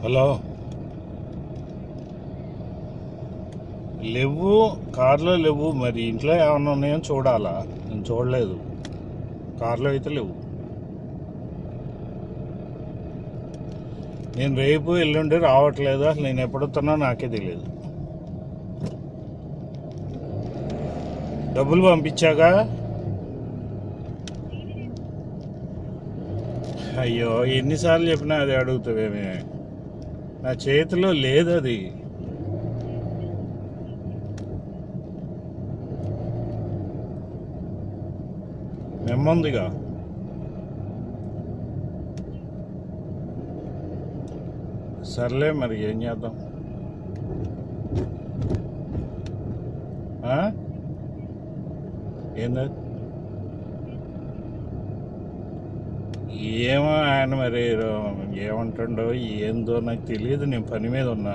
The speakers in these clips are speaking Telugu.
హలో లేవు కార్లో లేవు మరి ఇంట్లో ఏమన్నా ఉన్నాయో చూడాలా నేను చూడలేదు కార్లో అయితే లేవు నేను రేపు ఎల్లుండి రావట్లేదు అసలు నేను ఎప్పుడొస్తున్నా నాకే తెలియదు డబ్బులు పంపించాగా అయ్యో ఎన్నిసార్లు చెప్పినా అది అడుగుతావేమే నా చేతిలో లేదు అది మెమ్మందిగా సర్లే మరి ఏం చేద్దాం ఆ? ఏంది ఏమో ఆయన మరి ఏమంటుండో ఏందో నాకు తెలియదు నేను పని మీద ఉన్నా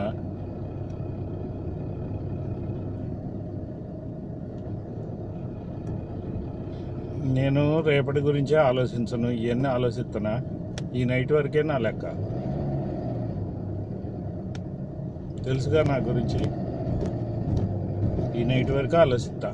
నేను రేపటి గురించే ఆలోచించను ఇవన్నీ ఆలోచిస్తున్నా ఈ నైట్ వరకే నా లెక్క తెలుసుగా నా గురించి ఈ నైట్ వరకు ఆలోచిస్తా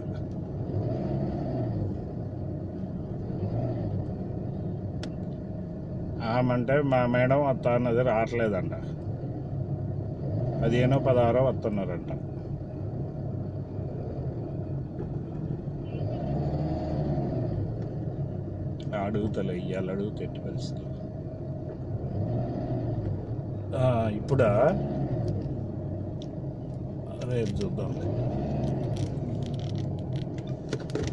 ఆమంటే మా మేడం వస్తా అన్నది రావట్లేదంట పదిహేనో పదహారో వస్తున్నారంట అడుగుతలే ఇవాళ అడుగుతా ఎట్టి పరిస్థితులు ఆ, ఇప్పుడా రేపు చూద్దాం